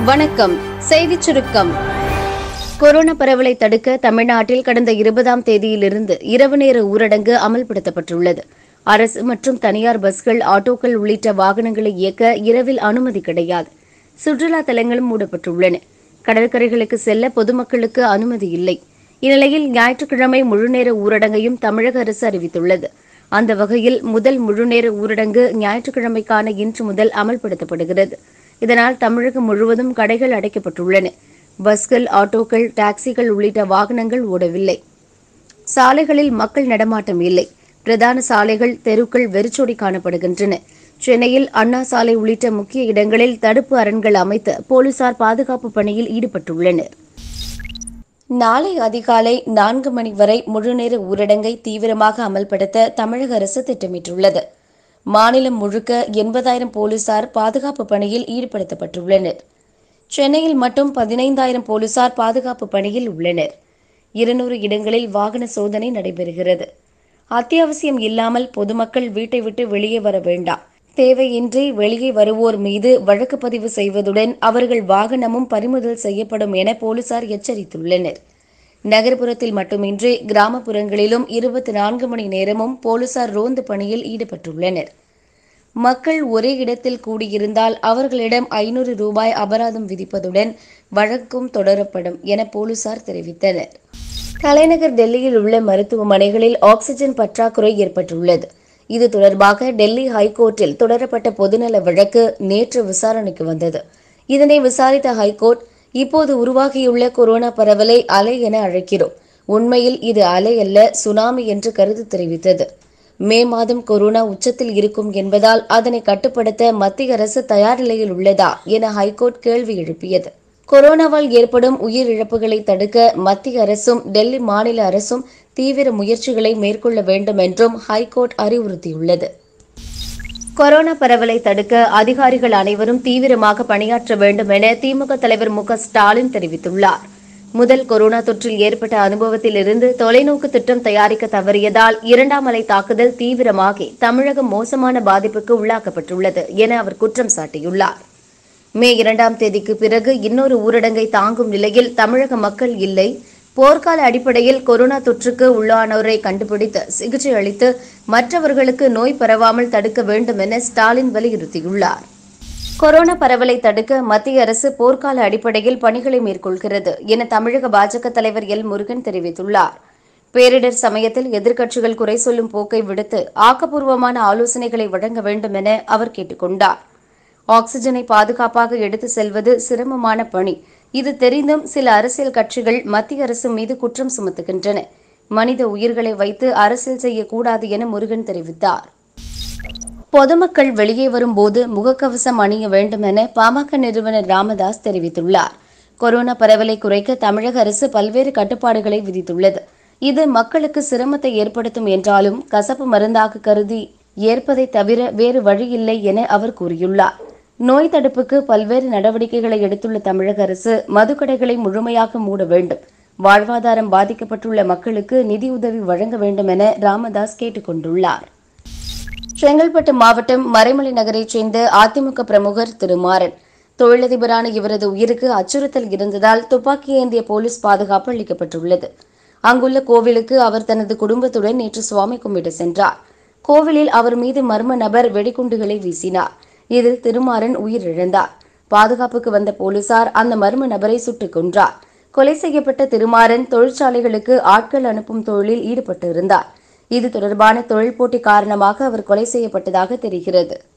வணக்கம் செய்திச் சுருக்கம் கொரோனா பரவலை தடுக்க தமிழ்நாட்டில் கடந்த இருபதாம் தேதியிலிருந்து இரவு நேர ஊரடங்கு அமல்படுத்தப்பட்டுள்ளது அரசு மற்றும் தனியார் பஸ்கள் ஆட்டோக்கள் உள்ளிட்ட வாகனங்களை இயக்க இரவில் அனுமதி கிடையாது சுற்றுலா தலங்களும் மூடப்பட்டுள்ளன கடற்கரைகளுக்கு செல்ல பொதுமக்களுக்கு அனுமதி இல்லை இந்நிலையில் ஞாயிற்றுக்கிழமை முழுநேர ஊரடங்கையும் தமிழக அரசு அறிவித்துள்ளது அந்த வகையில் முதல் முழுநேர ஊரடங்கு ஞாயிற்றுக்கிழமைக்கான இன்று முதல் அமல்படுத்தப்படுகிறது இதனால் தமிழகம் முழுவதும் கடைகள் அடைக்கப்பட்டுள்ளன பஸ்கள் ஆட்டோக்கள் டாக்ஸிகள் உள்ளிட்ட வாகனங்கள் ஓடவில்லை சாலைகளில் மக்கள் நடமாட்டம் இல்லை பிரதான சாலைகள் தெருக்கள் வெறிச்சோடி காணப்படுகின்றன சென்னையில் அண்ணா சாலை உள்ளிட்ட முக்கிய இடங்களில் தடுப்பு அரண்கள் அமைத்து போலீசார் பாதுகாப்பு பணியில் ஈடுபட்டுள்ளனர் நாளை அதிகாலை நான்கு மணி வரை முழுநேர ஊரடங்கை தீவிரமாக அமல்படுத்த தமிழக அரசு திட்டமிட்டுள்ளது மாநிலம் முழுக்க எண்பதாயிரம் போலீசார் பாதுகாப்பு பணியில் ஈடுபடுத்தப்பட்டுள்ளனர் சென்னையில் மட்டும் பதினைந்தாயிரம் போலீசார் பாதுகாப்பு பணியில் உள்ளனர் இருநூறு இடங்களில் வாகன சோதனை நடைபெறுகிறது அத்தியாவசியம் இல்லாமல் பொதுமக்கள் வீட்டை விட்டு வெளியே வர வேண்டாம் தேவையின்றி வெளியே வருவோர் மீது வழக்கு பதிவு செய்வதுடன் அவர்கள் வாகனமும் பறிமுதல் செய்யப்படும் என போலீசார் எச்சரித்துள்ளனர் நகர்ப்புறத்தில் மட்டுமின்றி கிராமப்புறங்களிலும் இருபத்தி நான்கு மணி நேரமும் போலீசார் ரோந்து பணியில் ஈடுபட்டுள்ளனர் மக்கள் ஒரே இடத்தில் கூடியிருந்தால் அவர்களிடம் ஐநூறு ரூபாய் அபராதம் விதிப்பதுடன் வழக்கும் தொடரப்படும் என போலீசார் தெரிவித்தனர் தலைநகர் டெல்லியில் உள்ள மருத்துவமனைகளில் ஆக்ஸிஜன் பற்றாக்குறை ஏற்பட்டுள்ளது இது தொடர்பாக டெல்லி ஹைகோர்ட்டில் தொடரப்பட்ட பொதுநல வழக்கு நேற்று விசாரணைக்கு வந்தது இதனை விசாரித்த ஹைகோர்ட் இப்போது உருவாகியுள்ள கொரோனா பரவலை அலை என அழைக்கிறோம் உண்மையில் இது அலை அல்ல சுனாமி என்று கருத்து தெரிவித்தது மே மாதம் கொரோனா உச்சத்தில் இருக்கும் என்பதால் அதனை கட்டுப்படுத்த மத்திய அரசு தயார் நிலையில் உள்ளதா என ஹைகோர்ட் கேள்வி எழுப்பியது கொரோனாவால் ஏற்படும் உயிரிழப்புகளை தடுக்க மத்திய அரசும் டெல்லி மாநில அரசும் தீவிர முயற்சிகளை மேற்கொள்ள வேண்டும் என்றும் ஹைகோர்ட் அறிவுறுத்தியுள்ளது கொரோனா பரவலை தடுக்க அதிகாரிகள் அனைவரும் தீவிரமாக பணியாற்ற வேண்டும் என திமுக தலைவர் மு க ஸ்டாலின் தெரிவித்துள்ளார் முதல் கொரோனா தொற்றில் ஏற்பட்ட அனுபவத்திலிருந்து தொலைநோக்கு திட்டம் தயாரிக்க தவறியதால் இரண்டாம் அலை தாக்குதல் தீவிரமாகி தமிழகம் மோசமான பாதிப்புக்கு உள்ளாக்கப்பட்டுள்ளது என அவர் குற்றம் சாட்டியுள்ளார் மே இரண்டாம் தேதிக்கு பிறகு இன்னொரு ஊரடங்கை தாங்கும் நிலையில் தமிழக மக்கள் இல்லை போர்க்கால அடிப்படையில் கொரோனா தொற்றுக்கு உள்ளானோரை கண்டுபிடித்து சிகிச்சை அளித்து மற்றவர்களுக்கு நோய் பரவாமல் தடுக்க வேண்டும் என ஸ்டாலின் வலியுறுத்தியுள்ளார் கொரோனா பரவலை தடுக்க மத்திய அரசு போர்க்கால அடிப்படையில் பணிகளை மேற்கொள்கிறது என தமிழக பாஜக தலைவர் எல் முருகன் தெரிவித்துள்ளார் பேரிடர் சமயத்தில் எதிர்க்கட்சிகள் குறை சொல்லும் போக்கை விடுத்து ஆக்கப்பூர்வமான ஆலோசனைகளை வழங்க வேண்டும் என அவர் கேட்டுக் கொண்டார் ஆக்ஸிஜனை பாதுகாப்பாக எடுத்து செல்வது சிரமமான பணி இது தெரிந்தும் சில அரசியல் கட்சிகள் மத்திய அரசு மீது குற்றம் சுமத்துகின்றன மனித உயிர்களை வைத்து அரசியல் செய்யக்கூடாது என முருகன் தெரிவித்தார் பொதுமக்கள் வெளியே வரும்போது முகக்கவசம் அணிய வேண்டும் என பாமக நிறுவனர் ராமதாஸ் தெரிவித்துள்ளார் கொரோனா பரவலை குறைக்க தமிழக அரசு பல்வேறு கட்டுப்பாடுகளை விதித்துள்ளது இது மக்களுக்கு சிரமத்தை ஏற்படுத்தும் என்றாலும் கசப்பு மருந்தாக கருதி ஏற்பதை தவிர வேறு வழியில்லை என அவர் கூறியுள்ளார் நோய் தடுப்புக்கு பல்வேறு நடவடிக்கைகளை எடுத்துள்ள தமிழக அரசு மதுக்கடைகளை முழுமையாக மூட வேண்டும் வாழ்வாதாரம் பாதிக்கப்பட்டுள்ள மக்களுக்கு நிதியுதவி வழங்க வேண்டும் என ராமதாஸ் கேட்டுக் கொண்டுள்ளார் செங்கல்பட்டு மாவட்டம் மறைமலை நகரைச் சேர்ந்த அதிமுக பிரமுகர் திருமாறன் தொழிலதிபரான இவரது உயிருக்கு அச்சுறுத்தல் இருந்ததால் துப்பாக்கி ஏந்திய போலீஸ் பாதுகாப்பு அளிக்கப்பட்டுள்ளது அங்குள்ள கோவிலுக்கு அவர் தனது குடும்பத்துடன் நேற்று சுவாமி கும்பிட்டு சென்றார் கோவிலில் அவர் மீது மர்ம நபர் வெடிகுண்டுகளை வீசினார் இதில் திருமாறன் உயிரிழந்தார் பாதுகாப்புக்கு வந்த போலீசார் அந்த மர்ம நபரை சுட்டுக் கொன்றார் கொலை செய்யப்பட்ட திருமாறன் தொழிற்சாலைகளுக்கு ஆட்கள் அனுப்பும் தொழிலில் ஈடுபட்டு இருந்தார் இது தொடர்பான தொழில் போட்டி காரணமாக அவர் கொலை செய்யப்பட்டதாக தெரிகிறது